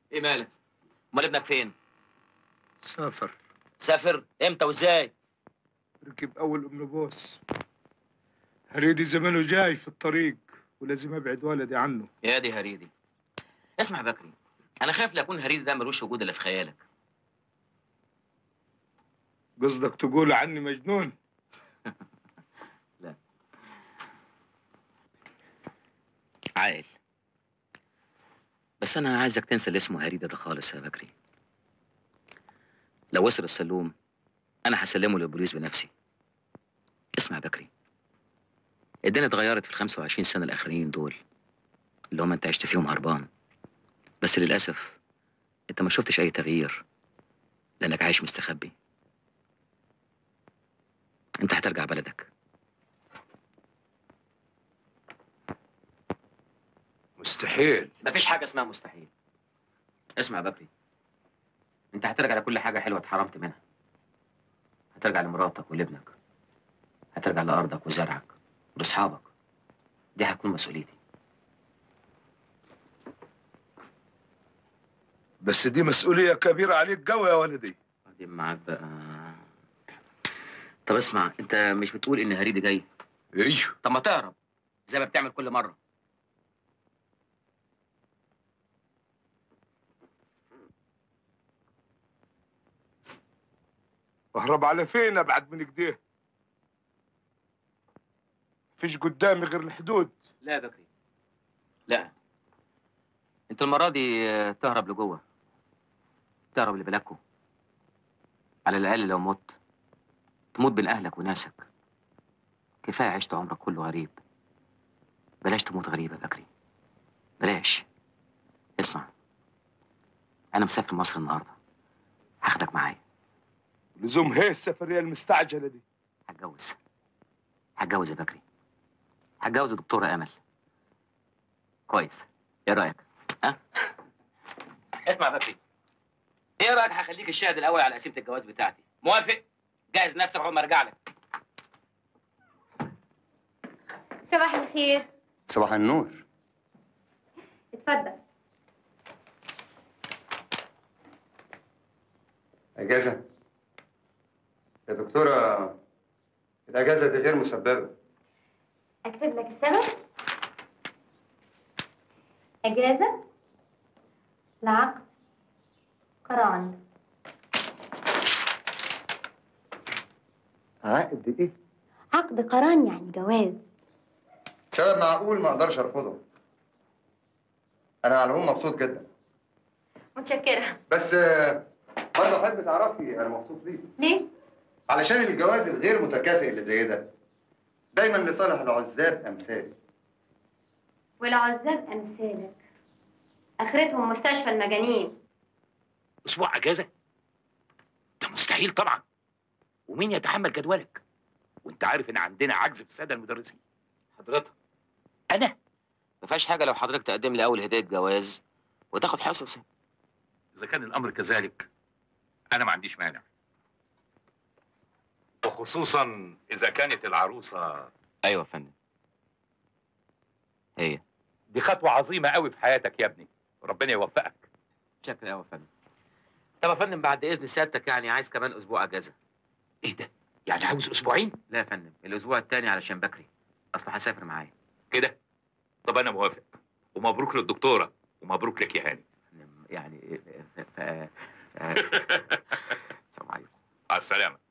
ايه مالك امال ابنك فين سافر سافر امتى وازاي ركب اول امنبوس هريدي زمانه جاي في الطريق ولازم ابعد ولدي عنه يا دي هريدي اسمع يا بكري انا خايف لا يكون هريدي ده ملوش وجود الا في خيالك قصدك تقول عني مجنون عاقل بس انا عايزك تنسى اللي اسمه هريدة ده خالص يا بكري لو وصل السلوم انا هسلمه للبوليس بنفسي اسمع يا بكري الدنيا اتغيرت في ال 25 سنه الاخرين دول اللي هم انت عشت فيهم هربان بس للاسف انت ما شفتش اي تغيير لانك عايش مستخبي انت هترجع بلدك مستحيل مفيش حاجة اسمها مستحيل اسمع يا بكري انت هترجع لكل حاجة حلوة اتحرمت منها هترجع لمراتك ولابنك هترجع لأرضك وزرعك ولأصحابك دي هتكون مسؤوليتي بس دي مسؤولية كبيرة عليك قوي يا ولدي بعدين معاك بقى طب اسمع انت مش بتقول ان هريدي جاي ايوه طب ما تهرب زي ما بتعمل كل مرة اهرب على فين ابعد من كده مفيش قدامي غير الحدود لا يا بكري لا انت المرة دي آه، تهرب لجوه تهرب لبلادكو على الأقل لو مت تموت بين أهلك وناسك كفاية عشت عمرك كله غريب بلاش تموت غريب يا بكري بلاش اسمع أنا مسافر مصر النهاردة هاخدك معايا لزوم هي السفرية المستعجلة دي هتجوز هتجوز يا بكري هتجوز الدكتورة أمل كويس إيه رأيك؟ ها؟ اسمع يا بكري إيه رأيك هخليك الشاهد الأول على قسيمة الجواز بتاعتي موافق؟ جهز نفسك عقبال ما أرجع لك صباح الخير صباح النور اتفضل اجازه يا دكتوره الاجازه دي غير مسببه اكتب لك السبب اجازه لعقد قران عقد ايه عقد قران يعني جواز سبب معقول ما اقدرش ارفضه انا على العموم مبسوط جدا متشكره بس آه، برضه احب تعرفي انا مبسوط ليه ليه علشان الجواز الغير متكافئ اللي زي ده دايما لصالح العزاب امثالي والعزاب امثالك اخرتهم مستشفى المجانين اسبوع اجازه ده مستحيل طبعا ومين يتحمل جدولك وانت عارف ان عندنا عجز في الساده المدرسين حضرتك انا ما فيهاش حاجة لو حضرتك تقدم لي أول هدية جواز وتاخد حصص اذا كان الامر كذلك انا ما عنديش مانع وخصوصا اذا كانت العروسه أيوة يا فندم هي دي خطوه عظيمه قوي في حياتك يا ابني ربنا يوفقك شكرا أوي يا فندم طب يا فندم بعد إذن سيادتك يعني عايز كمان أسبوع أجازة ايه ده يعني عاوز اسبوعين لا يا فندم الأسبوع التاني علشان بكري أصله هسافر معايا كده طب انا موافق ومبروك للدكتوره ومبروك لك يا هاني يعني ف... ف... ف... السلام عليكم على السلامه